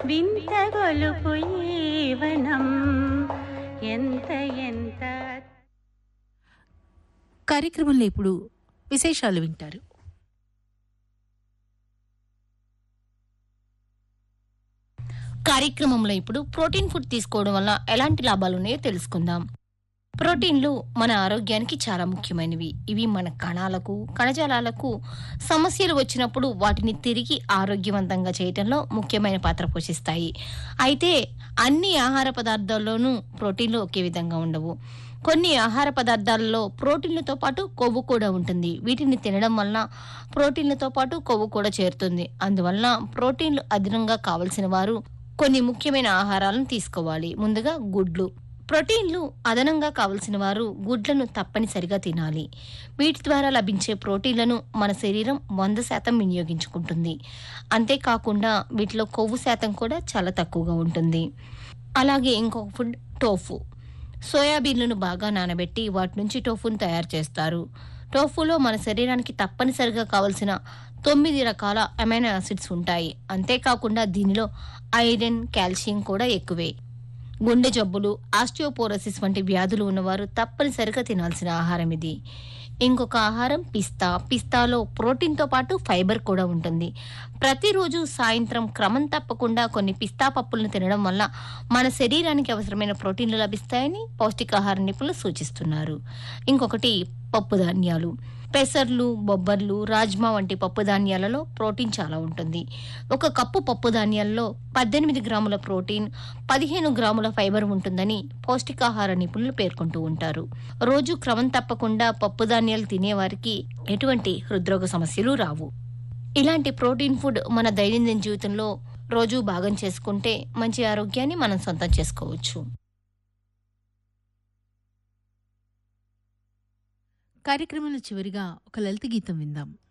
వింత గొలుపు ఈవనం ఎంత ఎంత కార్యక్రమంలో ఇప్పుడు విశేషాలు వింటారు కార్యక్రమంలో ఇప్పుడు ప్రోటీన్ ఫుడ్ తీసుకోవడం వల్ల ఎలాంటి లాభాలు ఉన్నాయో తెలుసుకుందాం ప్రోటీన్లు మన ఆరోగ్యానికి చాలా ముఖ్యమైనవి ఇవి మన కణాలకు కణజాలాలకు సమస్యలు వచ్చినప్పుడు వాటిని తిరిగి ఆరోగ్యవంతంగా చేయటంలో ముఖ్యమైన పాత్ర పోషిస్తాయి అయితే అన్ని ఆహార పదార్థాల్లోనూ ప్రోటీన్లు ఒకే విధంగా ఉండవు కొన్ని ఆహార పదార్థాలలో ప్రోటీన్లతో పాటు కొవ్వు కూడా ఉంటుంది వీటిని తినడం వలన ప్రోటీన్లతో పాటు కొవ్వు కూడా చేరుతుంది అందువలన ప్రోటీన్లు అదనంగా కావలసిన వారు కొన్ని ముఖ్యమైన ఆహారాలను తీసుకోవాలి ముందుగా గుడ్లు ప్రోటీన్లు అదనంగా కావలసిన వారు గుడ్లను తప్పనిసరిగా తినాలి వీటి ద్వారా లభించే ప్రోటీన్లను మన శరీరం వంద శాతం వినియోగించుకుంటుంది అంతేకాకుండా వీటిలో కొవ్వు శాతం కూడా చాలా తక్కువగా ఉంటుంది అలాగే ఇంకొక ఫుడ్ టోఫు సోయాబీన్లను బాగా నానబెట్టి వాటి నుంచి టోఫును తయారు చేస్తారు టోఫులో మన శరీరానికి తప్పనిసరిగా కావలసిన తొమ్మిది రకాల అమైనో యాసిడ్స్ ఉంటాయి అంతేకాకుండా దీనిలో ఐరన్ కాల్షియం కూడా ఎక్కువే గుండె జబ్బులు ఆస్టియోపోరోసిస్ వంటి వ్యాధులు ఉన్నవారు తప్పనిసరిగా తినాల్సిన ఆహారం ఇది ఇంకొక ఆహారం పిస్తా పిస్తాలో ప్రోటీన్తో పాటు ఫైబర్ కూడా ఉంటుంది ప్రతిరోజు సాయంత్రం క్రమం తప్పకుండా కొన్ని పిస్తా పప్పులను తినడం వల్ల మన శరీరానికి అవసరమైన ప్రోటీన్లు లభిస్తాయని పౌష్టికాహార నిపుణులు సూచిస్తున్నారు ఇంకొకటి పప్పు ధాన్యాలు పెసర్లు బొబ్బర్లు రాజ్మా వంటి పప్పు ధాన్యాలలో ప్రోటీన్ చాలా ఉంటుంది ఒక కప్పు పప్పు ధాన్యాల్లో పద్దెనిమిది గ్రాముల ప్రోటీన్ పదిహేను గ్రాముల ఫైబర్ ఉంటుందని పౌష్టికాహార నిపుణులు పేర్కొంటూ ఉంటారు రోజు క్రమం తప్పకుండా పప్పు ధాన్యాలు తినేవారికి ఎటువంటి హృద్రోగ సమస్యలు రావు ఇలాంటి ప్రోటీన్ ఫుడ్ మన దైనందిన జీవితంలో రోజు భాగం చేసుకుంటే మంచి ఆరోగ్యాన్ని మనం సొంతం చేసుకోవచ్చు కార్యక్రమంలో చివరిగా ఒక లలిత గీతం విందాం